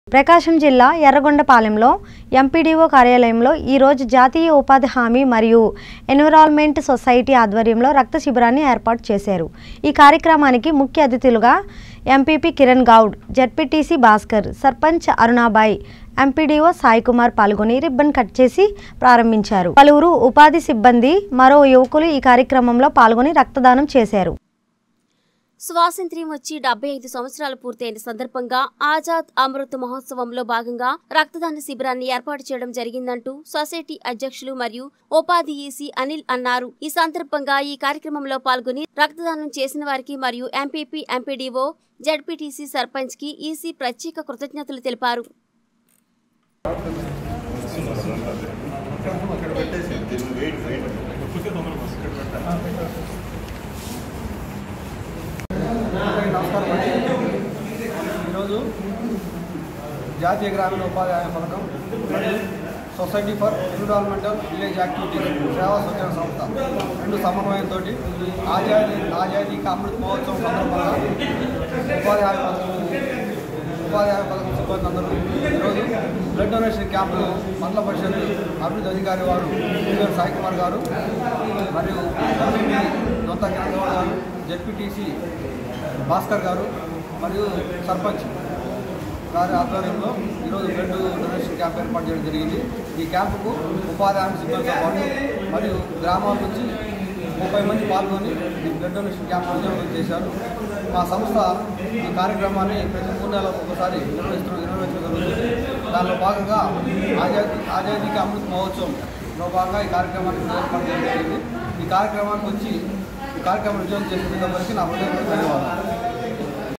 ప్రకాశం జిల్లా ఎర్రగొండపాలెంలో ఎంపీడీఓ కార్యాలయంలో ఈరోజు జాతీయ ఉపాధి హామీ మరియు ఎన్విరాన్మెంట్ సొసైటీ ఆధ్వర్యంలో రక్త శిబిరాన్ని ఏర్పాటు చేశారు ఈ కార్యక్రమానికి ముఖ్య అతిథులుగా MPP Kiran Goud ZPTC Bhaskar sarpanch Arunabai MPDO Sai Kumar పాల్గొని రిబ్బన్ కట్ చేసి ప్రారంభించారు పలువురు ఉపాధి సిబ్బంది మరో యువకులు ఈ కార్యక్రమంలో పాల్గొని రక్తదానం చేశారు స్వాతంత్ర్యం వచ్చి డెబ్బై ఐదు సంవత్సరాలు పూర్తయిన సందర్భంగా ఆజాద్ అమృత్ మహోత్సవంలో భాగంగా రక్తదాన శిబిరాన్ని ఏర్పాటు చేయడం జరిగిందంటూ సొసైటీ అధ్యక్షులు మరియు ఉపాధి ఈసీ అనిల్ అన్నారు ఈ సందర్భంగా ఈ కార్యక్రమంలో పాల్గొని రక్తదానం చేసిన వారికి మరియు ఎంపీపీ ఎంపీడీఓ జడ్పీటీసీ సర్పంచ్ కి ఈసీ ప్రత్యేక కృతజ్ఞతలు తెలిపారు అందరికీ నమస్కారం అండి ఈరోజు జాతీయ గ్రామీణ ఉపాధి హామీ పథకం మరియు society for environmental village activity సేవా సూచన సంస్థ రెండు సమన్వయంతో ఆజాదీ ఆజాదీ కా అమృత్ మహోత్సవం సందర్భంగా ఉపాధి హామీ పథకం ఉపాధి హామీ పథకం సిబ్బంది అందరూ ఈరోజు బ్లడ్ డొనేషన్ క్యాంపును మండల పరిషత్ అభివృద్ధి అధికారి వారు టీఆర్ సాయి కుమార్ గారు మరియు ఎంపీపీ దొంత కిరణ్ గౌడ్ గారు జెడ్పీటీసీ భాస్కర్ గారు మరియు సర్పంచ్ గారి ఆధ్వర్యంలో ఈరోజు బ్లడ్ డొనేషన్ క్యాంప్ ఏర్పాటు చేయడం జరిగింది ఈ క్యాంపుకు ఉపాధి హామీ సిబ్బందితో పాటు మరియు గ్రామాల నుంచి ముప్పై మంది పాల్గొని ఈ బ్లడ్ డొనేషన్ క్యాంప్ విజయవంతం చేశారు మా సంస్థ ఈ కార్యక్రమాన్ని ప్రతి మూడు నెలలకు ఒకసారి నిర్వహిస్తూ నిర్వహించడం జరుగుతుంది దానిలో భాగంగా ఆజాదీ ఆజాదీకి అమృత్ మహోత్సవంలో భాగంగా ఈ కార్యక్రమాన్ని ఏర్పాటు చేయడం జరిగింది ఈ కార్యక్రమానికి వచ్చి ఈ కార్యక్రమం విజయం చేసిన వరకు నా హృదయపూర్వక ధన్యవాదాలు